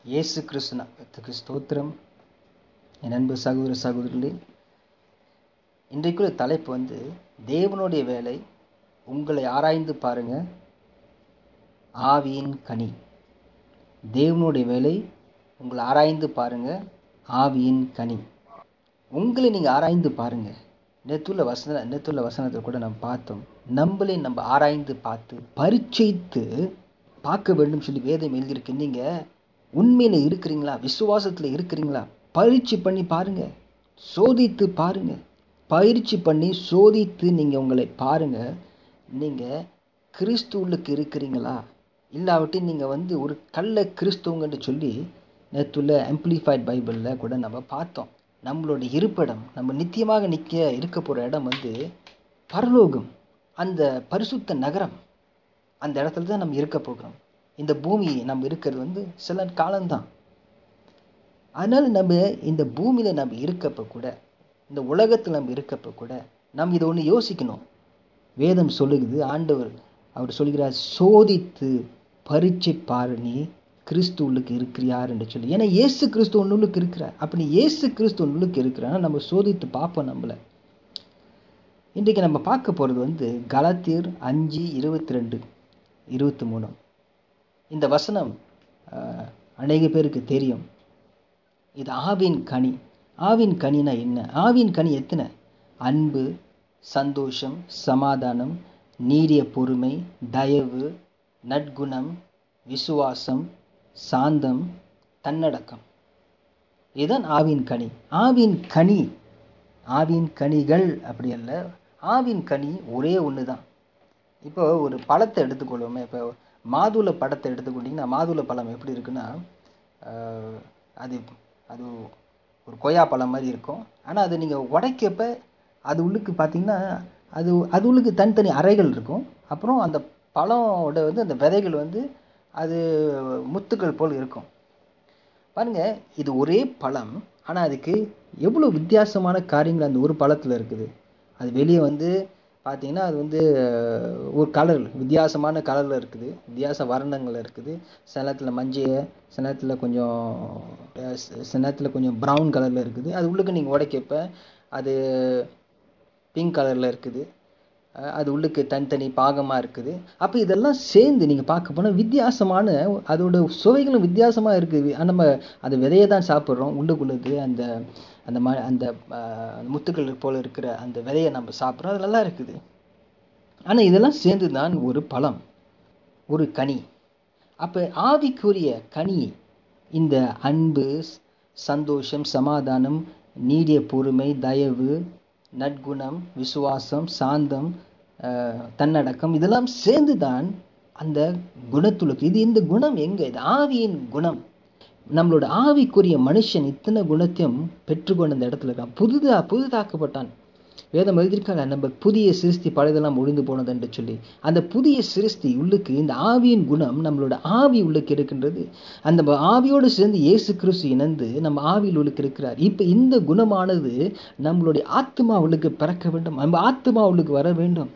இயேசு கிறிஸ்து நாமத்துக்கு ஸ்தோத்திரம் என் அன்பு சகோதர சகோதரிகளே இன்றைக்குள்ள தலைப்பு வந்து தேவனுடைய வேலை உங்களை ஆராய்ந்து பாருங்க ஆவியின் கனி தேவனுடைய வேலை உங்களை ஆராய்ந்து பாருங்க ஆவியின் கனி உங்களை நீங்கள் ஆராய்ந்து பாருங்க நேற்றுள்ள வசன நேற்றுள்ள வசனத்தை கூட நம்ம பார்த்தோம் நம்மளே நம்ம ஆராய்ந்து பார்த்து பரீட்சைத்து பார்க்க வேண்டும் சொல்லி வேதம் எழுதியிருக்கு நீங்கள் உண்மையில் இருக்கிறீங்களா விசுவாசத்தில் இருக்கிறீங்களா பயிற்சி பண்ணி பாருங்க சோதித்து பாருங்க பயிற்சி பண்ணி சோதித்து நீங்கள் உங்களை பாருங்க நீங்கள் கிறிஸ்துவுக்கு இருக்கிறீங்களா இல்லாவிட்டு நீங்கள் வந்து ஒரு கள்ள கிறிஸ்துவங்கன்னு சொல்லி நேற்றுள்ள ஆம்பிளிஃபைட் பைபிளில் கூட நம்ம பார்த்தோம் நம்மளோட இருப்பிடம் நம்ம நித்தியமாக நிற்க இருக்க போகிற இடம் வந்து பரலோகம் அந்த பரிசுத்த நகரம் அந்த இடத்துல தான் நம்ம இருக்க போகிறோம் இந்த பூமி நம்ம இருக்கிறது வந்து சில காலம்தான் அதனால் நம்ம இந்த பூமியில் நம்ம இருக்கப்போ கூட இந்த உலகத்தில் நம்ம இருக்கப்போ கூட நம்ம இதை ஒன்று யோசிக்கணும் வேதம் சொல்லுகுது ஆண்டவர் அவர் சொல்கிறார் சோதித்து பரீட்சை பாரு நீ கிறிஸ்து உள்ளுக்கு இருக்கிறியார் என்று சொல்லி ஏன்னா இயேசு கிறிஸ்து ஒன்றுக்கு இருக்கிறார் அப்படி இயேசு கிறிஸ்து ஒன்றுக்கு இருக்கிறான்னா நம்ம சோதித்து பார்ப்போம் நம்மளை இன்றைக்கி நம்ம பார்க்க போகிறது வந்து கலாத்தியர் அஞ்சு இருபத்தி ரெண்டு இருபத்தி மூணு இந்த வசனம் அஹ், அநேக பேருக்கு தெரியும் இது ஆவின் கனி ஆவின் கனினா என்ன ஆவின் கனி எத்தனை அன்பு சந்தோஷம் சமாதானம் நீடிய பொறுமை தயவு நற்குணம் விசுவாசம் சாந்தம் தன்னடக்கம் இதுதான் ஆவின் கனி ஆவின் கனி ஆவின் கனிகள் அப்படி அல்ல ஆவின் கனி ஒரே ஒன்று தான் இப்போ ஒரு பழத்தை எடுத்துக்கொள்வோமே இப்போ மாதுளை பழத்தை எடுத்துக்கொண்டிங்கன்னா மாதுளை பழம் எப்படி இருக்குன்னா ஆஹ், அது அது ஒரு கொய்யா பழம் மாதிரி இருக்கும் ஆனால் அது நீங்கள் உடைக்கப்ப அது உள்ளுக்கு பார்த்தீங்கன்னா அது அது உள்ளுக்கு தனித்தனி அறைகள் இருக்கும் அப்புறம் அந்த பழமோட வந்து அந்த விதைகள் வந்து அது முத்துக்கள் போல் இருக்கும் பாருங்க இது ஒரே பழம் ஆனால் அதுக்கு எவ்வளோ வித்தியாசமான காரியங்கள் அந்த ஒரு பழத்தில் இருக்குது அது வெளியே வந்து பார்த்தீங்கன்னா அது வந்து அஹ், ஒரு கலர் வித்தியாசமான கலரில் இருக்குது வித்தியாச வர்ணங்கள் இருக்குது சில நேரத்தில் மஞ்சள் சில நேரத்தில் கொஞ்சம் அஹ், சி- சில நேரத்தில் கொஞ்சம் ப்ரௌன் கலரில் இருக்குது அது உள்ளுக்கு நீங்கள் உடைக்கப்ப அது பிங்க் கலரில் இருக்குது அஹ் அது உள்ளுக்கு தனித்தனி பாகமாக இருக்குது அப்போ இதெல்லாம் சேர்ந்து நீங்கள் பார்க்க போனால் வித்தியாசமான அதோட சுவைகளும் வித்தியாசமாக இருக்குது ஆனா, நம்ம அந்த விதையை தான் சாப்பிட்றோம் உள்ளுக்குள்ளது அந்த அந்த ம அந்த அஹ், அந்த முத்துக்கள் போல் இருக்கிற அந்த விதையை நம்ம சாப்பிட்றோம் அது நல்லா இருக்குது ஆனால் இதெல்லாம் சேர்ந்து தான் ஒரு பழம் ஒரு கனி அப்போ ஆவிக்குரிய கனி இந்த அன்பு ஸ்- சந்தோஷம் சமாதானம் நீடிய பொறுமை தயவு நற்குணம் விசுவாசம் சாந்தம் அஹ், தன்னடக்கம் இதெல்லாம் சேர்ந்து தான் அந்த குணத்துளுக்கு இது இந்த குணம் எங்கே இது ஆவியின் குணம் நம்மளோட ஆவிக்குரிய மனுஷன் இத்தனை குணத்தையும் பெற்றுக்கொண்ட அந்த இடத்துல இருக்கான் புதுதா புதுதாக்கப்பட்டான் வேதம் எழுதியிருக்காங்க நம்ம புதிய சிருஷ்டி பழையதெல்லாம் ஒழிந்து போனது என்று சொல்லி அந்த புதிய சிருஷ்டி உள்ளுக்கு இந்த ஆவியின் குணம் நம்மளோட ஆவி உள்ளுக்கு இருக்கின்றது அந்த ப- ஆவியோடு சேர்ந்து இயேசு கிறிஸ்து இணைந்து நம்ம ஆவியில் உள்ளுக்கு இருக்கிறார் இப்போ இந்த குணமானது நம்மளுடைய ஆத்மா உள்ளுக்கு பிறக்க வேண்டும் நம்ம ஆத்மா உள்ளுக்கு வர வேண்டும்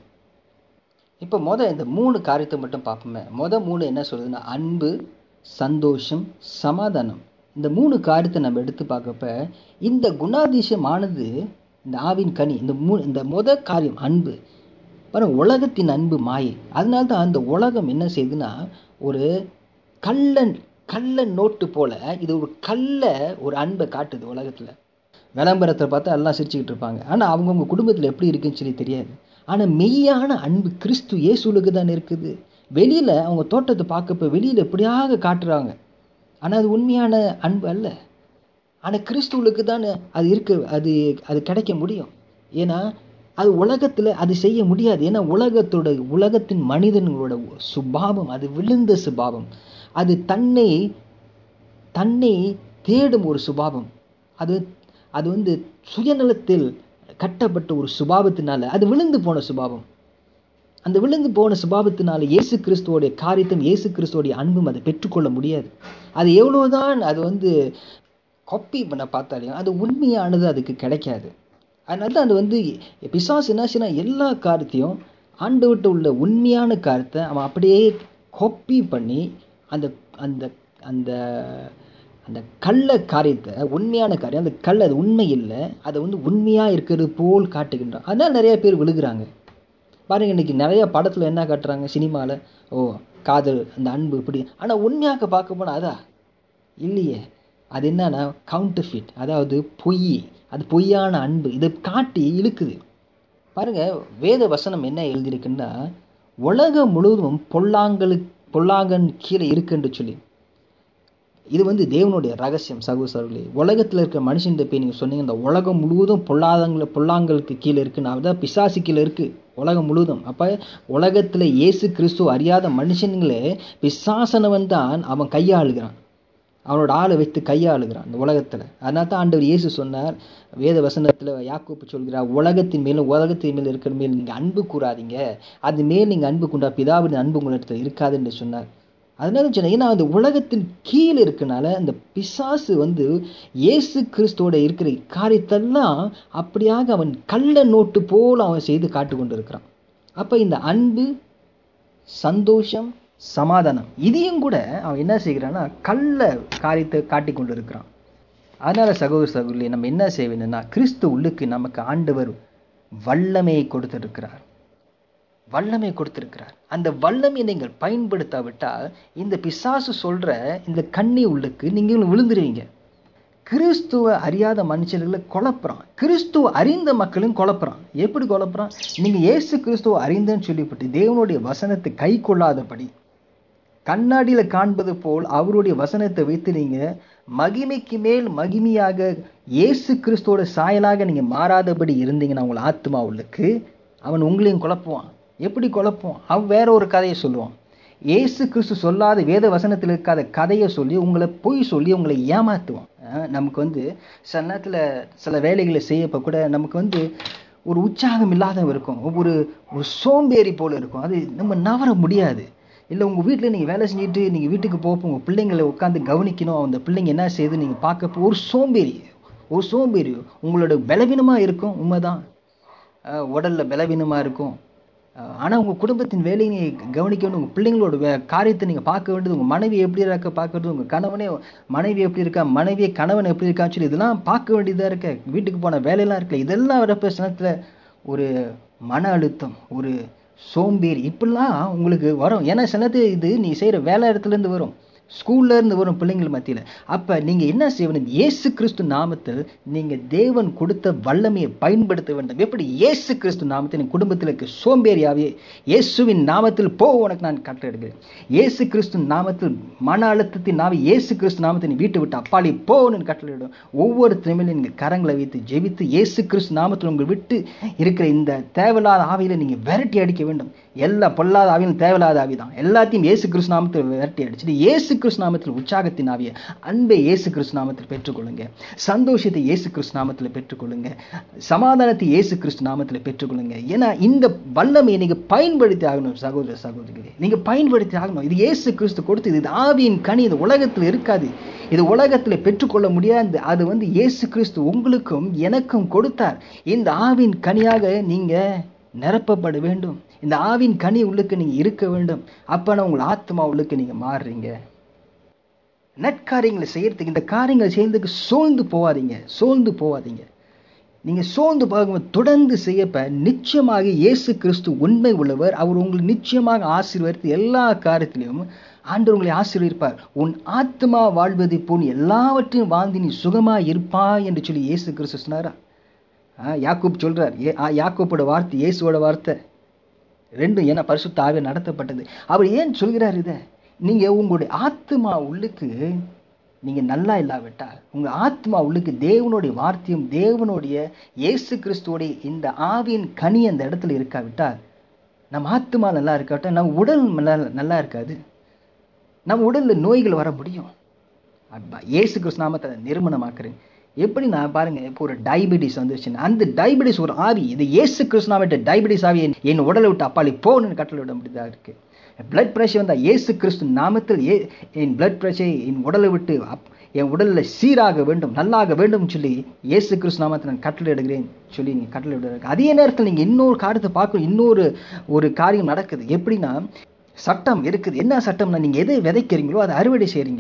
இப்போ மொதல் இந்த மூணு காரியத்தை மட்டும் பார்ப்போமே மொதல் மூணு என்ன சொல்லுதுன்னா அன்பு சந்தோஷம் சமாதானம் இந்த மூணு காரியத்தை நம்ம எடுத்து பார்க்கப்ப இந்த குணாதிசயமானது இந்த ஆவின் கனி இந்த மூ இந்த மொத காரியம் அன்பு பாருங்க உலகத்தின் அன்பு மாயை அதனால தான் அந்த உலகம் என்ன செய்யுதுன்னா ஒரு கள்ளன் கள்ள நோட்டு போல இது ஒரு கள்ள ஒரு அன்பை காட்டுது உலகத்தில் விளம்பரத்தை பார்த்தா எல்லாம் சிரிச்சுக்கிட்டு இருப்பாங்க ஆனால் அவங்கவுங்க குடும்பத்தில் எப்படி இருக்குன்னு சொல்லி தெரியாது ஆனால் மெய்யான அன்பு கிறிஸ்து இயேசுலுக்கு தான் இருக்குது வெளியில் அவங்க தோட்டத்தை பார்க்கப்ப வெளியில் எப்படியாக காட்டுறாங்க ஆனால் அது உண்மையான அன்பு அல்ல ஆனால் கிறிஸ்துவுக்கு தான் அது இருக்க அது அது கிடைக்க முடியும் ஏன்னா அது உலகத்தில் அது செய்ய முடியாது ஏன்னா உலகத்தோட உலகத்தின் மனிதர்களோட சுபாவம் அது விழுந்த சுபாவம் அது தன்னை தன்னை தேடும் ஒரு சுபாவம் அது அது வந்து சுயநலத்தில் கட்டப்பட்ட ஒரு சுபாவத்தினால அது விழுந்து போன சுபாவம் அந்த விழுந்து போன சுபாவத்தினால இயேசு கிறிஸ்துவோடைய காரியத்தையும் இயேசு கிறிஸ்துவோடைய அன்பும் அதை பெற்றுக்கொள்ள முடியாது அது எவ்வளோதான் அது வந்து காப்பி பண்ண பார்த்தாலையும் அது உண்மையானது அதுக்கு கிடைக்காது அதனால தான் அது வந்து பிசாசு என்ன செய்யணும் எல்லா காரியத்தையும் ஆண்டவர்கிட்ட உள்ள உண்மையான காரியத்தை அவன் அப்படியே காப்பி பண்ணி அந்த அந்த அந்த அந்த கள்ள காரியத்தை உண்மையான காரியம் அந்த கல் அது உண்மை இல்லை அதை வந்து உண்மையாக இருக்கிறது போல் காட்டுகின்றான் அதனால் நிறைய பேர் விழுகிறாங்க பாருங்க இன்றைக்கி நிறைய படத்தில் என்ன காட்டுறாங்க சினிமாவில் ஓ காதல் அந்த அன்பு இப்படி ஆனால் உண்மையாக பார்க்க போனால் அதா இல்லையே அது என்னன்னா கவுண்டர் ஃபிட் அதாவது பொய் அது பொய்யான அன்பு இதை காட்டி இழுக்குது பாருங்கள் வேத வசனம் என்ன எழுதியிருக்குன்னா உலகம் முழுவதும் பொல்லாங்களுக்கு பொல்லாங்கன் கீழே இருக்குன்னு சொல்லி இது வந்து தேவனுடைய ரகசியம் சகோசரர்களே உலகத்தில் இருக்கிற மனுஷன் போய் நீங்கள் சொன்னீங்க இந்த உலகம் முழுவதும் பொல்லாதங்கள பொல்லாங்களுக்கு கீழே இருக்குன்னு அதான் பிசாசு கீழே இருக்குது உலகம் முழுவதும் அப்போ உலகத்தில் இயேசு கிறிஸ்துவ அறியாத மனுஷனுங்களே பிசாசனவன் தான் அவன் கையாளுகிறான் அவனோட ஆளை வைத்து கையாளுகிறான் இந்த உலகத்தில் அதனால தான் ஆண்டவர் இயேசு சொன்னார் வேத வசனத்தில் யாக்கோப்பு சொல்கிறார் உலகத்தின் மேலும் உலகத்தின் மேல் இருக்கிற மேல் நீங்கள் அன்பு கூறாதீங்க அது மேல் நீங்கள் அன்பு கொண்டா பிதாவின் அன்பு உங்களிடத்தில் இருக்காது என்று சொன்னார் அதனால சொன்னேன் ஏன்னா அந்த உலகத்தின் கீழே இருக்கனால அந்த பிசாசு வந்து இயேசு கிறிஸ்துவோட இருக்கிற காரியத்தெல்லாம் அப்படியாக அவன் கள்ள நோட்டு போல் அவன் செய்து காட்டு கொண்டு இருக்கிறான் அப்போ இந்த அன்பு சந்தோஷம் சமாதானம் இதையும் கூட அவன் என்ன செய்கிறான்னா கள்ள காரியத்தை காட்டி கொண்டு இருக்கிறான் அதனால் சகோதர சகோதரி நம்ம என்ன செய்ய வேண்டும்னா கிறிஸ்து உள்ளுக்கு நமக்கு ஆண்டவர் வல்லமையை கொடுத்திருக்கிறார் வல்லமை கொடுத்திருக்கிறார் அந்த வல்லமையை நீங்கள் பயன்படுத்தாவிட்டால் இந்த பிசாசு சொல்கிற இந்த கண்ணி உள்ளுக்கு நீங்கள் விழுந்துருவீங்க கிறிஸ்துவ அறியாத மனுஷர்களை குழப்புறான் கிறிஸ்துவ அறிந்த மக்களும் குழப்புறான் எப்படி குழப்புறான் நீங்கள் ஏசு கிறிஸ்துவ அறிந்தன்னு சொல்லிவிட்டு தேவனுடைய வசனத்தை கை கொள்ளாதபடி கண்ணாடியில் காண்பது போல் அவருடைய வசனத்தை வைத்து நீங்கள் மகிமைக்கு மேல் மகிமையாக இயேசு கிறிஸ்துவோட சாயலாக நீங்கள் மாறாதபடி இருந்தீங்கன்னா உங்கள் ஆத்மா உள்ளுக்கு அவன் உங்களையும் குழப்புவான் எப்படி குழப்புவான் அவன் வேற ஒரு கதையை சொல்லுவான் இயேசு கிறிஸ்து சொல்லாத வேத வசனத்தில் இருக்காத கதையை சொல்லி உங்களை பொய் சொல்லி உங்களை ஏமாற்றுவான் நமக்கு வந்து சில நேரத்தில் சில வேலைகளை செய்யப்போ கூட நமக்கு வந்து ஒரு உற்சாகம் இல்லாத இருக்கும் ஒரு ஒரு சோம்பேறி போல் இருக்கும் அது நம்ம நவர முடியாது இல்லை உங்கள் வீட்டில் நீங்கள் வேலை செஞ்சுட்டு நீங்கள் வீட்டுக்கு போப்போ உங்கள் பிள்ளைங்களை உட்காந்து கவனிக்கணும் அந்த பிள்ளைங்க என்ன செய்யுது நீங்கள் பார்க்கப்போ ஒரு சோம்பேறி ஒரு சோம்பேறி உங்களோட பலவீனமாக இருக்கும் உண்மைதான் உடலில் பலவீனமாக இருக்கும் ஆனால் உங்கள் குடும்பத்தின் வேலையை நீங்கள் கவனிக்கணும் உங்கள் பிள்ளைங்களோட வே காரியத்தை நீங்கள் பார்க்க வேண்டியது உங்கள் மனைவி எப்படி இருக்க பார்க்கறது உங்கள் கணவனே மனைவி எப்படி இருக்கா மனைவியை கணவன் எப்படி இருக்கான்னு சொல்லி இதெல்லாம் பார்க்க வேண்டியதாக இருக்க வீட்டுக்கு போன வேலையெல்லாம் இருக்கல இதெல்லாம் வரப்போ சினத்தில் ஒரு மன அழுத்தம் ஒரு சோம்பேறி இப்படிலாம் உங்களுக்கு வரும் ஏன்னா சிலது இது நீ செய்கிற வேலை இடத்துலேருந்து வரும் ஸ்கூல்ல இருந்து வரும் பிள்ளைங்கள் மத்தியில் அப்போ நீங்கள் என்ன செய்யணும் இயேசு கிறிஸ்து நாமத்தில் நீங்கள் தேவன் கொடுத்த வல்லமையை பயன்படுத்த வேண்டும் எப்படி இயேசு கிறிஸ்து நாமத்தில் என் குடும்பத்தில் இருக்க சோம்பேறியாவே இயேசுவின் நாமத்தில் போ உனக்கு நான் கட்டளை எடுக்கிறேன் இயேசு கிறிஸ்து நாமத்தில் மன அழுத்தத்தின் நாவை இயேசு கிறிஸ்து நாமத்தை நீ வீட்டை விட்டு அப்பாளி போன்னு கட்டளையிடும் ஒவ்வொரு திறமையிலும் நீங்கள் கரங்களை வைத்து ஜெபித்து இயேசு கிறிஸ்து நாமத்தில் உங்கள் விட்டு இருக்கிற இந்த தேவையில்லாத ஆவியில் நீங்கள் விரட்டி அடிக்க வேண்டும் எல்லா பொல்லாத ஆவியும் தேவையில்லாத ஆவி தான் எல்லாத்தையும் இயேசு கிறிஸ்து நாமத்தில் விரட்டி அடிச்சுட்டு இயேசு கிறிஸ்து நாமத்தில் உற்சாகத்தின் ஆவிய அன்பை இயேசு கிறிஸ்து நாமத்தில் பெற்றுக்கொள்ளுங்க சந்தோஷத்தை இயேசு கிறிஸ்து நாமத்தில் பெற்றுக்கொள்ளுங்க சமாதானத்தை இயேசு கிறிஸ்து நாமத்தில் பெற்றுக்கொள்ளுங்க ஏன்னா இந்த வல்லமையை நீங்கள் பயன்படுத்தி ஆகணும் சகோதர சகோதரிகளே நீங்கள் பயன்படுத்தி ஆகணும் இது இயேசு கிறிஸ்து கொடுத்து இது ஆவியின் கனி இது உலகத்தில் இருக்காது இது உலகத்தில் பெற்றுக்கொள்ள முடியாது அது வந்து இயேசு கிறிஸ்து உங்களுக்கும் எனக்கும் கொடுத்தார் இந்த ஆவின் கனியாக நீங்கள் நிரப்பப்பட வேண்டும் இந்த ஆவின் கனி உள்ளுக்கு நீங்கள் இருக்க வேண்டும் அப்போனா உங்கள் ஆத்மா உள்ளுக்கு நீங்கள் மாறுறீங்க நற்காரியங்களை செய்கிறதுக்கு இந்த காரியங்களை செய்கிறதுக்கு சோர்ந்து போகாதீங்க சோர்ந்து போகாதீங்க நீங்கள் சோர்ந்து போகும்போது தொடர்ந்து செய்யப்ப நிச்சயமாக இயேசு கிறிஸ்து உண்மை உள்ளவர் அவர் உங்களை நிச்சயமாக ஆசீர்வதித்து எல்லா காரியத்திலையும் ஆண்டு உங்களை ஆசீர்வதிப்பார் உன் ஆத்மா வாழ்வதை போல் எல்லாவற்றையும் வாழ்ந்து நீ சுகமாக இருப்பா என்று சொல்லி இயேசு கிறிஸ்து சொன்னாரா யாக்கூப் சொல்கிறார் ஏ யாக்கூப்போட வார்த்தை இயேசுவோட வார்த்தை ரெண்டும் ஏன்னா பரிசுத்த ஆவிய நடத்தப்பட்டது அவர் ஏன் சொல்கிறார் இதை நீங்கள் உங்களுடைய ஆத்மா உள்ளுக்கு நீங்கள் நல்லா இல்லாவிட்டால் உங்கள் ஆத்மா உள்ளுக்கு தேவனுடைய வார்த்தையும் தேவனுடைய இயேசு கிறிஸ்துவோடைய இந்த ஆவியின் கனி அந்த இடத்துல இருக்காவிட்டால் நம்ம ஆத்மா நல்லா இருக்காவிட்டால் நம்ம உடல் நல்லா நல்லா இருக்காது நம்ம உடலில் நோய்கள் வர முடியும் இயேசு கிறிஸ்து நாமத்தை நிறுவனமாக்குறேன் எப்படி நான் பாருங்கள் இப்போ ஒரு டயபிட்டிஸ் வந்துருச்சுன்னா அந்த டயபிட்டிஸ் ஒரு ஆவி இது ஏசு கிறிஸ்துனாவிட்ட டயபிட்டிஸ் ஆவி என் உடலை விட்டு அப்பாளி போகணுன்னு கட்டளை விட முடியதாக இருக்குது பிளட் ப்ரெஷர் வந்தால் ஏசு கிறிஸ்து நாமத்தில் ஏ என் பிளட் ப்ரெஷர் என் உடலை விட்டு அப் என் உடலில் சீராக வேண்டும் நல்லாக வேண்டும் சொல்லி இயேசு கிறிஸ்து நாமத்தை நான் கட்டளை எடுக்கிறேன் சொல்லி நீங்கள் கட்டளை விடுறாங்க அதே நேரத்தில் நீங்கள் இன்னொரு காரியத்தை பார்க்கணும் இன்னொரு ஒரு காரியம் நடக்குது எப்படின்னா சட்டம் இருக்குது என்ன சட்டம்னா நீங்கள் எதை விதைக்கிறீங்களோ அதை அறுவடை செய்கிறீங்க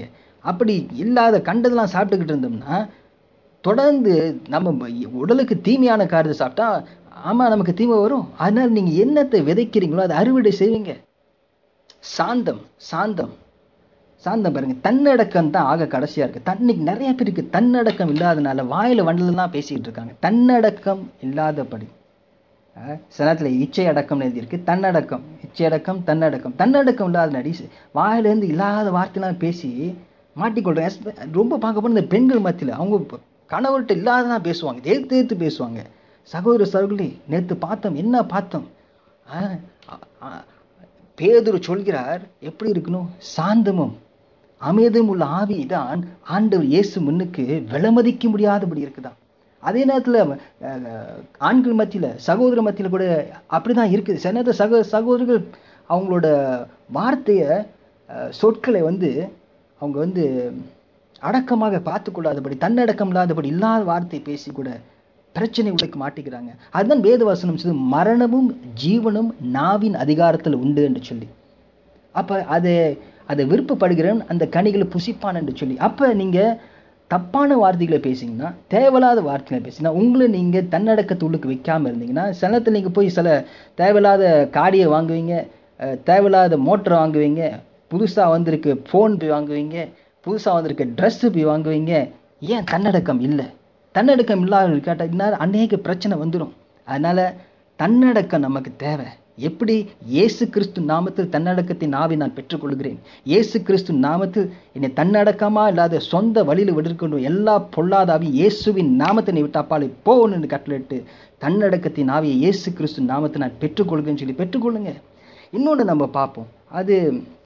அப்படி இல்லாத கண்டதெல்லாம் சாப்பிட்டுக்கிட்டு இருந்தோம்னா தொடர்ந்து நம்ம ப- உடலுக்கு தீமையான காரியத்தை சாப்பிட்டா ஆமாம் நமக்கு தீமை வரும் அதனால் நீங்கள் என்னத்தை விதைக்கிறீங்களோ அதை அறுவடை செய்வீங்க சாந்தம் சாந்தம் சாந்தம் பாருங்க தன்னடக்கம் தான் ஆக கடைசியாக இருக்குது தன்னைக்கு நிறைய பேருக்கு தன்னடக்கம் இல்லாதனால வாயில் வண்டலாம் பேசிக்கிட்டு இருக்காங்க தன்னடக்கம் இல்லாதபடி அஹ், சில நேரத்தில் இச்சை அடக்கம்னு எழுதியிருக்கு தன்னடக்கம் இச்சை அடக்கம் தன்னடக்கம் தன்னடக்கம் இல்லாத நடி வாயிலேருந்து இல்லாத வார்த்தைலாம் பேசி மாட்டிக்கொள்றேன் எஸ்- ரொம்ப பார்க்க போனால் இந்த பெண்கள் மத்தியில் அவங்க ப- கணவர்கிட்ட இல்லாததான் பேசுவாங்க தேர்த்து தேர்த்து பேசுவாங்க சகோதர சகோதரி நேற்று பார்த்தோம் என்ன பார்த்தோம் ஆ, ஆ, பேதுரு சொல்கிறார் எப்படி இருக்கணும் சாந்தமும் அமைதியும் உள்ள ஆவி தான் ஆண்டவர் இயேசு முன்னுக்கு விலமதிக்க முடியாதபடி இருக்குதாம் அதே நேரத்தில் ஆண்கள் மத்தியில் சகோதர மத்தியில் கூட அப்படி தான் இருக்குது சில நேரத்தில் சகோ சகோதரர்கள் அவங்களோட வார்த்தையை அஹ், சொற்களை வந்து அவங்க வந்து அடக்கமாக பார்த்துக்கொள்ளாதபடி தன்னடக்கம் இல்லாதபடி இல்லாத வார்த்தை பேசி கூட பிரச்சனை உள்ளக்கு மாட்டிக்கிறாங்க அதுதான் வேதவசனம் சொல்லுது மரணமும் ஜீவனும் நாவின் அதிகாரத்தில் உண்டு என்று சொல்லி அப்போ அதை அதை விருப்பப்படுகிறவன் அந்த கனிகளை புசிப்பான் என்று சொல்லி அப்போ நீங்கள் தப்பான வார்த்தைகளை பேசிங்கன்னா தேவையில்லாத வார்த்தைகளை பேசிங்கன்னா உங்களை நீங்கள் தன்னடக்கத்துள்ளுக்கு வைக்காமல் இருந்தீங்கன்னா சில நேரத்தில் நீங்கள் போய் சில தேவையில்லாத காடியை வாங்குவீங்க அஹ், தேவையில்லாத மோட்டரை வாங்குவீங்க புதுசாக வந்திருக்கு ஃபோன் போய் வாங்குவீங்க புதுசாக வந்திருக்க ட்ரெஸ்ஸு போய் வாங்குவீங்க ஏன் தன்னடக்கம் இல்லை தன்னடக்கம் இல்லாத கேட்டால் இன்னும் அநேக பிரச்சனை வந்துடும் அதனால் தன்னடக்கம் நமக்கு தேவை எப்படி இயேசு கிறிஸ்து நாமத்தில் தன்னடக்கத்தை நாவி நான் பெற்றுக்கொள்கிறேன் இயேசு கிறிஸ்து நாமத்தில் என்னை தன்னடக்கமாக இல்லாத சொந்த வழியில் விடுக்கணும் எல்லா பொல்லாதாவி இயேசுவின் நாமத்தை நீ விட்டாப்பாலே போகணும்னு கட்டளிட்டு தன்னடக்கத்தின் ஆவியை இயேசு கிறிஸ்து நாமத்தை நான் பெற்றுக்கொள்கிறேன்னு சொல்லி பெற்றுக்கொள்ளுங்க இன்னொன்று நம்ம பார்ப்போம் அது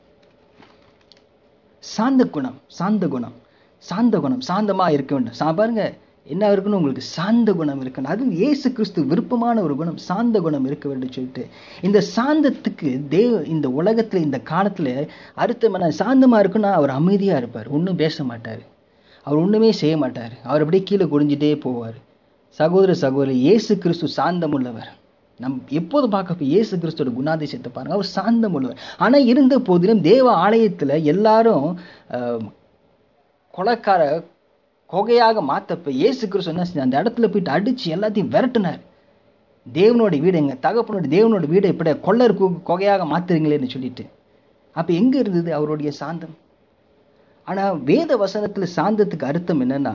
சாந்த குணம் சாந்த குணம் சாந்த குணம் சாந்தமாக இருக்க வேண்டும் சா பாருங்க என்ன இருக்கணும் உங்களுக்கு சாந்த குணம் இருக்கணும் அது இயேசு கிறிஸ்து விருப்பமான ஒரு குணம் சாந்த குணம் இருக்க வேண்டும் சொல்லிட்டு இந்த சாந்தத்துக்கு தேவ இந்த உலகத்தில் இந்த காலத்தில் அர்த்தமான சாந்தமாக இருக்குன்னா அவர் அமைதியாக இருப்பார் ஒன்றும் பேச மாட்டார் அவர் ஒன்றுமே செய்ய மாட்டார் அவர் அப்படியே கீழே குடிஞ்சிட்டே போவார் சகோதர சகோதரி இயேசு கிறிஸ்து சாந்தம் உள்ளவர் நம் எப்போது பார்க்க போய் இயேசு கிறிஸ்துவோட குணாதிசயத்தை பாருங்க அவர் சாந்தம் உள்ளவர் ஆனால் இருந்த போதிலும் தேவ ஆலயத்தில் எல்லாரும் அஹ், கொலைக்கார கொகையாக மாற்றப்ப இயேசு கிறிஸ்து என்ன செஞ்சார்? அந்த இடத்துல போயிட்டு அடித்து எல்லாத்தையும் விரட்டினார் தேவனோட வீடு எங்கள் தகப்பனோட தேவனோட வீடை இப்படி கொள்ளர் கு- கொகையாக மாத்துறீங்களேன்னு சொல்லிட்டு அப்போ எங்கே இருந்தது அவருடைய சாந்தம் ஆனால் வேத வசனத்தில் சாந்தத்துக்கு அர்த்தம் என்னன்னா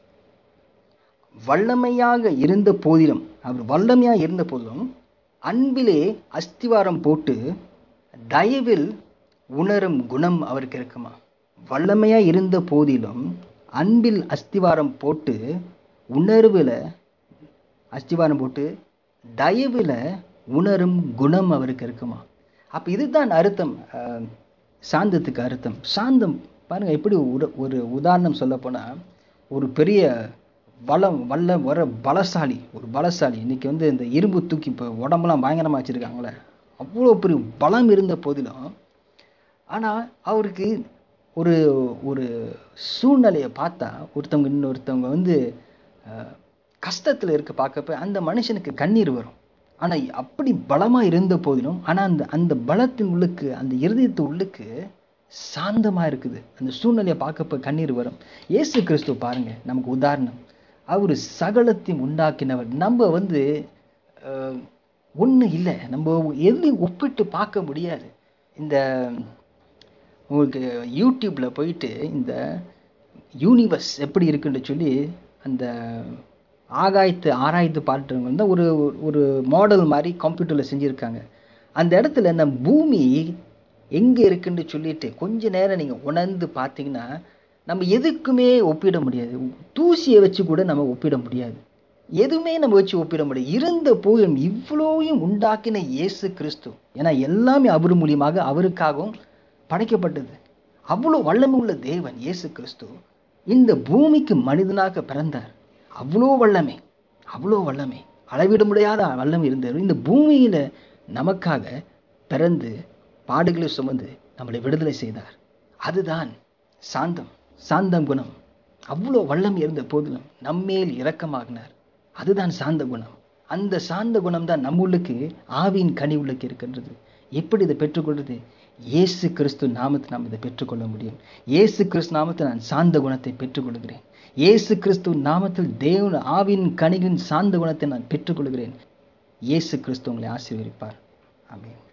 வல்லமையாக இருந்த போதிலும் அவர் வல்லமையாக இருந்த போதிலும் அன்பிலே அஸ்திவாரம் போட்டு தயவில் உணரும் குணம் அவருக்கு இருக்குமா வல்லமையாக இருந்த போதிலும் அன்பில் அஸ்திவாரம் போட்டு உணர்வில் அஸ்திவாரம் போட்டு தயவில் உணரும் குணம் அவருக்கு இருக்குமா அப்போ இதுதான் அர்த்தம் அஹ், சாந்தத்துக்கு அர்த்தம் சாந்தம் பாருங்கள் எப்படி ஒரு ஒரு உதாரணம் சொல்லப்போனால் ஒரு பெரிய வளம் வல்ல வர பலசாலி ஒரு பலசாலி இன்றைக்கி வந்து இந்த இரும்பு தூக்கி இப்போ உடம்பெல்லாம் பயங்கரமாக வச்சுருக்காங்களே அவ்வளோ பெரிய பலம் இருந்த போதிலும் ஆனால் அவருக்கு ஒரு ஒரு சூழ்நிலையை பார்த்தா ஒருத்தவங்க இன்னொருத்தவங்க வந்து கஷ்டத்தில் இருக்க பார்க்கப்ப அந்த மனுஷனுக்கு கண்ணீர் வரும் ஆனால் அப்படி பலமாக இருந்த போதிலும் ஆனால் அந்த அந்த பலத்தின் உள்ளுக்கு அந்த இருதயத்து உள்ளுக்கு சாந்தமாக இருக்குது அந்த சூழ்நிலையை பார்க்கப்ப கண்ணீர் வரும் இயேசு கிறிஸ்துவ பாருங்க நமக்கு உதாரணம் அவர் சகலத்தையும் உண்டாக்கினவர் நம்ம வந்து ஒன்று இல்லை நம்ம எதுலையும் ஒப்பிட்டு பார்க்க முடியாது இந்த உங்களுக்கு யூடியூப்பில் போயிட்டு இந்த யூனிவர்ஸ் எப்படி இருக்குன்னு சொல்லி அந்த ஆகாயத்து ஆராய்த்து பாட்டுறவங்க வந்து ஒரு ஒரு மாடல் மாதிரி கம்ப்யூட்டரில் செஞ்சுருக்காங்க அந்த இடத்துல நம்ம பூமி எங்கே இருக்குன்னு சொல்லிட்டு கொஞ்ச நேரம் நீங்கள் உணர்ந்து பார்த்தீங்கன்னா நம்ம எதுக்குமே ஒப்பிட முடியாது தூசியை வச்சு கூட நம்ம ஒப்பிட முடியாது எதுவுமே நம்ம வச்சு ஒப்பிட முடியாது இருந்த போதும் இவ்வளோயும் உண்டாக்கின இயேசு கிறிஸ்து ஏன்னா எல்லாமே அவர் மூலியமாக அவருக்காகவும் படைக்கப்பட்டது அவ்வளோ வல்லமை உள்ள தேவன் இயேசு கிறிஸ்து இந்த பூமிக்கு மனிதனாக பிறந்தார் அவ்வளோ வல்லமை அவ்வளோ வல்லமை அளவிட முடியாத வல்லமை இருந்தவர் இந்த பூமியில் நமக்காக பிறந்து பாடுகளை சுமந்து நம்மளை விடுதலை செய்தார் அதுதான் சாந்தம் சாந்தம் குணம் அவ்வளோ வல்லம் இருந்த போதிலும் நம்மேல் இரக்கமாகினார் அதுதான் சாந்த குணம் அந்த சாந்த குணம் தான் நம்மளுக்கு ஆவியின் கனி உள்ளுக்கு இருக்கின்றது எப்படி இதை பெற்றுக்கொள்வது இயேசு கிறிஸ்து நாமத்தை நாம் இதை பெற்றுக்கொள்ள முடியும் இயேசு கிறிஸ்து நாமத்தில் நான் சார்ந்த குணத்தை பெற்றுக்கொள்கிறேன் இயேசு கிறிஸ்து நாமத்தில் தேவன் ஆவின் கனிகளின் சார்ந்த குணத்தை நான் பெற்றுக்கொள்கிறேன் இயேசு கிறிஸ்து உங்களை ஆசீர்வதிப்பார் ஆமென்